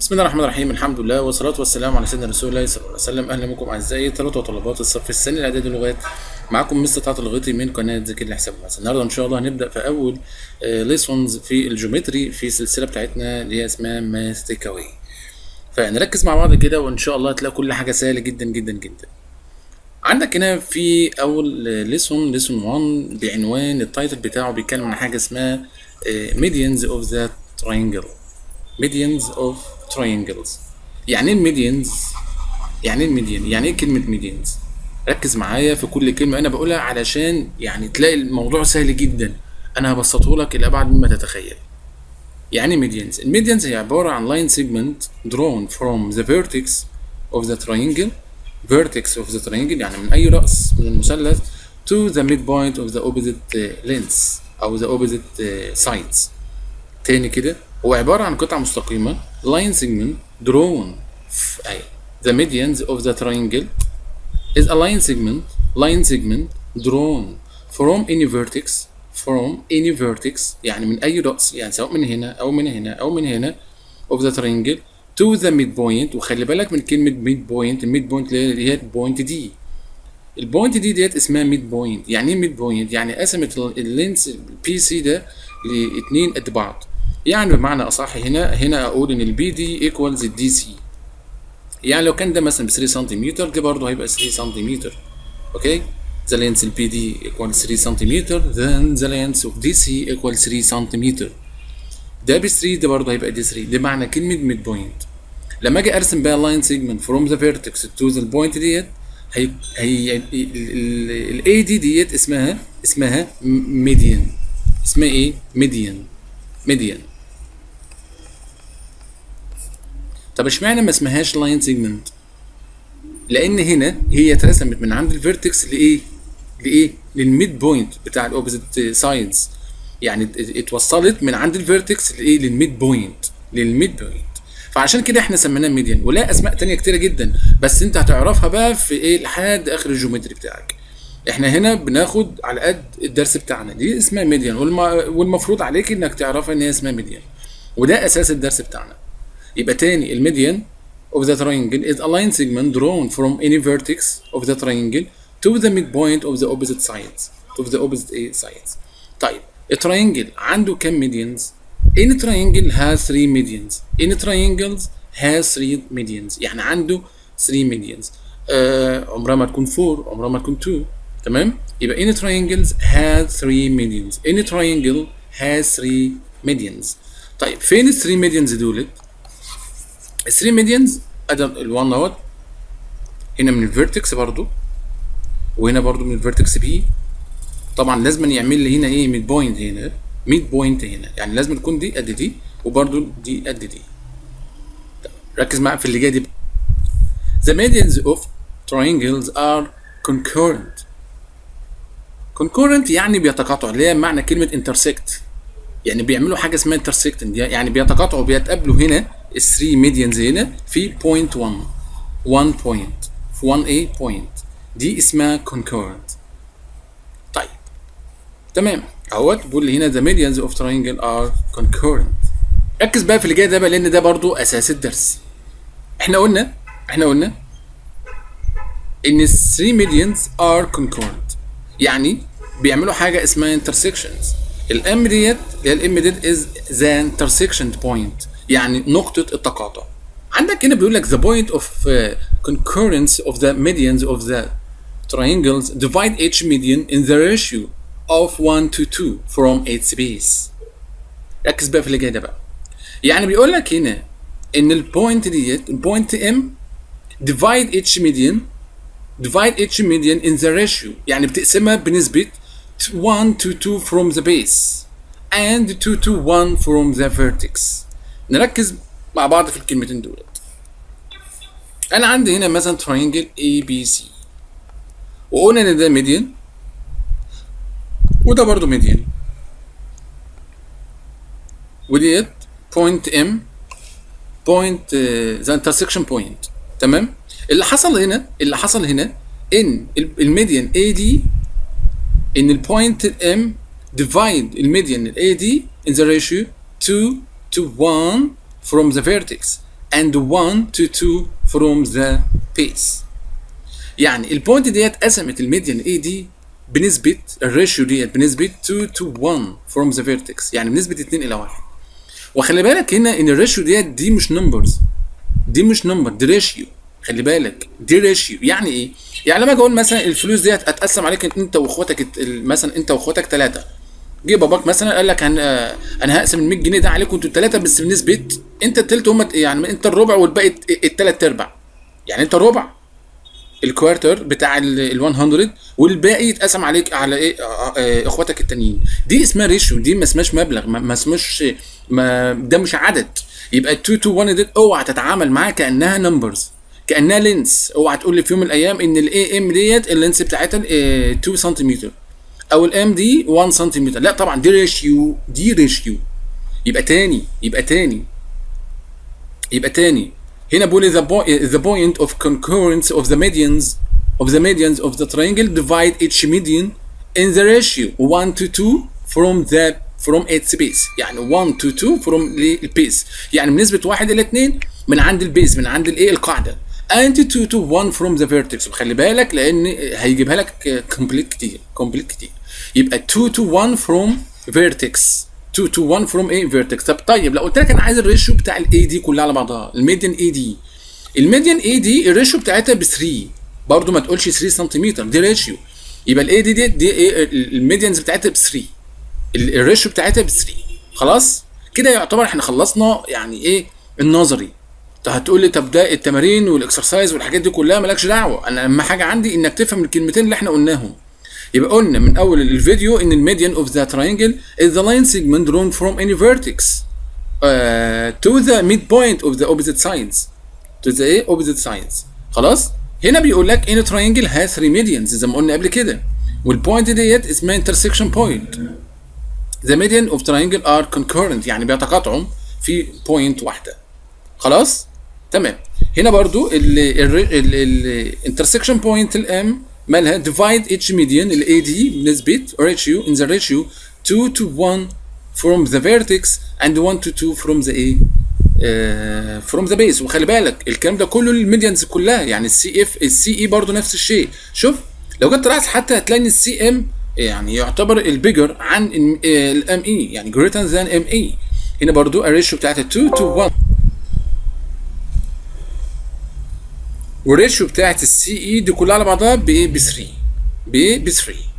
بسم الله الرحمن الرحيم الحمد لله والصلاة والسلام على سيدنا رسول الله صلى الله عليه وسلم أهلا بكم أعزائي طلبة وطلبات الصف الثاني الإعدادي لغات معكم مستر طاعة الغيطي من قناة ذكي الحساب المعسل النهاردة إن شاء الله هنبدأ في أول ليسونز في الجيومتري في السلسلة بتاعتنا اللي هي اسمها ماث تيك أواي فنركز مع بعض كده وإن شاء الله هتلاقي كل حاجة سهلة جدا جدا جدا عندك هنا في أول ليسون ليسون 1 بعنوان التايتل بتاعه بيتكلم عن حاجة اسمها medians of the triangle medians of triangles يعني ايه الميديانز يعني ايه الميديان يعني ايه كلمه ميديانز ركز معايا في كل كلمه انا بقولها علشان يعني تلاقي الموضوع سهل جدا انا هبسطه لك الى ابعد مما تتخيل يعني ميديانز الميديانز هي عباره عن line segment drawn from the vertex of the triangle vertex of the triangle يعني من اي راس من المثلث to the midpoint of the opposite lengths او the opposite sides تاني كده هو عبارة عن قطعة مستقيمة line segment drawn أي the medians of the triangle is a line segment line segment drawn from any vertex from any vertex يعني من أي رأس يعني سواء من هنا أو من هنا أو من هنا of the triangle to the midpoint وخلي بالك من كلمة midpoint الميد اللي هي البوينت دي البوينت دي ديت اسمها ميد بوينت يعني ايه ميد بوينت يعني قسمت اللينس البي سي ده لاتنين قد بعض يعني بمعنى اصح هنا هنا اقول ان البي دي ايكوالز الدي سي يعني لو كان ده مثلا ب 3 سنتيمتر ده برضه هيبقى 3 سنتيمتر اوكي the length البي دي equals 3 سنتيمتر then the length of DC equals 3 سنتيمتر ده ب 3 ده برضه هيبقى دي 3 ده معنى كلمة ميد بوينت لما اجي ارسم بقى لاين سيجمنت فروم ذا فيرتكس تو ذا بوينت ديت هي هي الاي دي ديت اسمها اسمها ميديان اسمها ايه ميديان ميديان طب اشمعنى ما اسمهاش لاين سيجمنت لان هنا هي اترسمت من عند الفيرتكس لايه لايه للميد بوينت بتاع الاوبوزيت سايدز يعني اتوصلت من عند الفيرتكس لايه للميد بوينت للميد بوينت فعشان كده احنا سميناه ميديان ولا اسماء تانية كتيره جدا بس انت هتعرفها بقى في ايه لحد اخر الجيومتري بتاعك احنا هنا بناخد على قد الدرس بتاعنا دي اسمها ميديان والم... والمفروض عليك انك تعرفها ان هي اسمها ميديان وده اساس الدرس بتاعنا يبقى تاني الميديان of the triangle is a line segment drawn from any vertex of the triangle to the midpoint of the opposite sides of the opposite sides طيب التراينجل عنده كام medians any triangle has three medians any triangles has three medians يعني عنده 3 medians آه عمرها ما تكون 4 عمرها ما تكون 2 تمام يبقى any triangles has 3 medians any triangle has 3 medians طيب فين ال 3 medians دولت ال 3 medians ادم ال1 اهوت هنا من الفيرتكس برضو وهنا برضو من الفيرتكس بي طبعا لازم يعمل لي هنا ايه ميد بوينت هنا ميد بوينت هنا يعني لازم تكون دي قد دي وبرضو دي قد دي ركز معايا في اللي جاي دي The medians of triangles are concurrent concurrent يعني بيتقاطعوا اللي هي معنى كلمة intersect يعني بيعملوا حاجة اسمها intersecting يعني بيتقاطعوا بيتقابلوا هنا ال 3 medians هنا في point 1 1 point في 1 A point دي اسمها concurrent طيب تمام اهوت بيقول لي هنا the medians of triangle are concurrent ركز بقى في اللي جاي ده بقى لان ده برضو اساس الدرس احنا قلنا احنا قلنا ان ال 3 medians are concurrent يعني بيعملوا حاجه اسمها intersections الام ديت اللي هي الام ديت از ذا intersection point يعني نقطه التقاطع عندك هنا بيقول لك the point of uh, concurrence of the medians of the triangles divide each median in the ratio of 1 to 2 from its base ركز بقى في اللي جاي ده بقى يعني بيقول لك هنا ان البوينت ديت البوينت ام divide each median divide each median in the ratio يعني بتقسمها بنسبة 1 to 2 from the base and 2 to 1 from the vertex نركز مع بعض في الكلمتين دولت انا عندي هنا مثلا triangle ABC وقلنا ان ده median وده برضو ميديان وديت بوينت ام بوينت ذا انترسكشن بوينت تمام اللي حصل هنا اللي حصل هنا ان الميديان اي دي ان البوينت ام ديفايد الميديان الاي دي in the ratio 2 to 1 from the vertex and 1 to 2 from the base يعني البوينت ديت قسمت الميديان اي دي بنسبة الريشيو ديت بنسبة 2 to 1 from the vertex يعني بنسبة 2 إلى 1 وخلي بالك هنا إن الريشيو ديت دي مش نمبرز دي مش نمبر دي ريشيو خلي بالك دي ريشيو يعني ايه؟ يعني لما اجي اقول مثلا الفلوس ديت اتقسم عليك انت واخواتك مثلا انت واخواتك ثلاثه جه باباك مثلا قال لك هن... انا هقسم ال 100 جنيه ده عليكم انتوا الثلاثه بس بنسبه انت التلت هم يعني انت الربع والباقي الثلاث ارباع يعني انت الربع الكوارتر بتاع ال 100 والباقي يتقسم عليك على ايه اخواتك التانيين دي اسمها ريشيو دي ما اسمهاش مبلغ ما اسمهاش ما ده مش عدد يبقى 2 تو 1 دي اوعى تتعامل معاها كانها نمبرز كانها لينس اوعى تقول لي في يوم من الايام ان الاي ام ديت اللينس بتاعتها 2 سنتيمتر او الام دي 1 سنتيمتر لا طبعا دي ريشيو دي ريشيو يبقى تاني يبقى تاني يبقى تاني هنا بقول the, point, the point of concurrence of the medians of the medians of the triangle divide each median in the ratio 1 to 2 from the from its base يعني 1 to 2 from البيس يعني بنسبة 1 إلى 2 من عند البيس من عند الايه القاعدة and 2 to 1 from the vertex وخلي بالك لأن هيجيبها لك كومبليت كتير كومبليت كتير يبقى 2 to 1 from vertex 2 to 1 from a vertex طب طيب لو قلت لك انا عايز الريشيو بتاع الاي دي كلها على بعضها الميديان اي دي الميديان اي دي الريشيو بتاعتها ب 3 برضو ما تقولش 3 سنتيمتر دي ريشيو يبقى الاي دي دي, دي ايه الميديانز بتاعتها ب 3 الريشيو بتاعتها ب 3 خلاص كده يعتبر احنا خلصنا يعني ايه النظري طب هتقول لي طب ده التمارين والاكسرسايز والحاجات دي كلها مالكش دعوه انا اهم حاجه عندي انك تفهم الكلمتين اللي احنا قلناهم يبقى قلنا من اول الفيديو ان الميديان اوف ذا triangle is the line segment drawn from any vertex uh, to the midpoint of the opposite sides to the opposite sides خلاص هنا بيقول لك ان triangle has three medians زي ما قلنا قبل كده والبوينت ديت اسمها intersection point the median of triangle are concurrent يعني بيتقاطعوا في بوينت واحده خلاص تمام هنا برضو الانترسكشن بوينت الام مالها divide each median ال AD بنسبة ratio in the ratio 2 to 1 from the vertex and 1 to 2 from the A uh, from the base وخلي بالك الكلام ده كله الميديانز كلها يعني السي اف السي اي برضه نفس الشيء شوف لو جيت تلاحظ حتى هتلاقي ان السي ام يعني يعتبر البيجر عن الام اي يعني greater than ام اي هنا برضه الريشيو بتاعتها 2 to 1 والريشيو بتاعت السي اي دي كلها على بعضها ب ب 3 ب ب 3